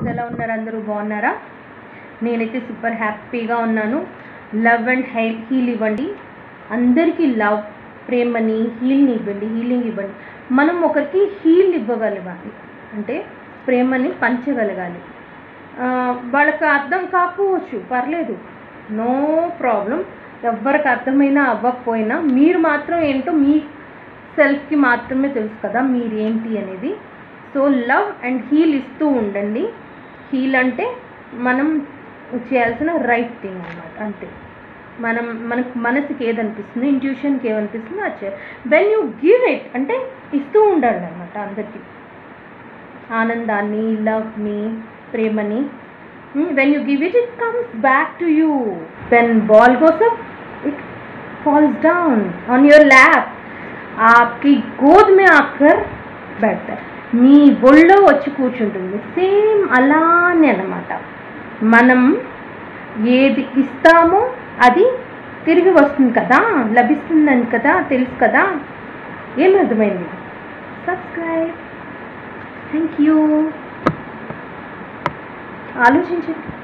ఎలా ఉన్నారు అందరూ బాగున్నారా నేనైతే సూపర్ హ్యాపీగా ఉన్నాను లవ్ అండ్ హై హీల్ ఇవ్వండి అందరికీ లవ్ ప్రేమని హీల్ని ఇవ్వండి హీలింగ్ ఇవ్వండి మనం ఒకరికి హీల్ ఇవ్వగలగాలి అంటే ప్రేమని పంచగలగాలి ఆ, వాళ్ళకి అర్థం కాకపోవచ్చు పర్లేదు నో ప్రాబ్లం ఎవరికి అర్థమైనా అవ్వకపోయినా మీరు మాత్రం ఏంటో మీ సెల్ఫ్కి మాత్రమే తెలుసు కదా మీరేంటి అనేది సో లవ్ అండ్ హీల్ ఇస్తూ ఉండండి హీల్ అంటే మనం చేయాల్సిన రైట్ థింగ్ అన్నమాట అంతే మనం మనకు మనసుకి ఏదనిపిస్తుంది ఇంట్యూషన్కి ఏమనిపిస్తుందో అది చేయాలి వెన్ యూ గివ్ ఇట్ అంటే ఇస్తూ ఉండాలి అనమాట అందరికీ ఆనందాన్ని లవ్ని ప్రేమని when you give it it comes back to you when ball goes up it falls down on your lap आपकी गोद में आकर बैठता है మీ ఒళ్ళో వచ్చి కూర్చుంటుంది సేమ్ అలానే అన్నమాట మనం ఏది ఇస్తామో అది తిరిగి వస్తుంది కదా లభిస్తుందని కదా తెలుసు కదా ఏం అర్థమైంది సబ్స్క్రైబ్ థ్యాంక్ యూ ఆలోచించండి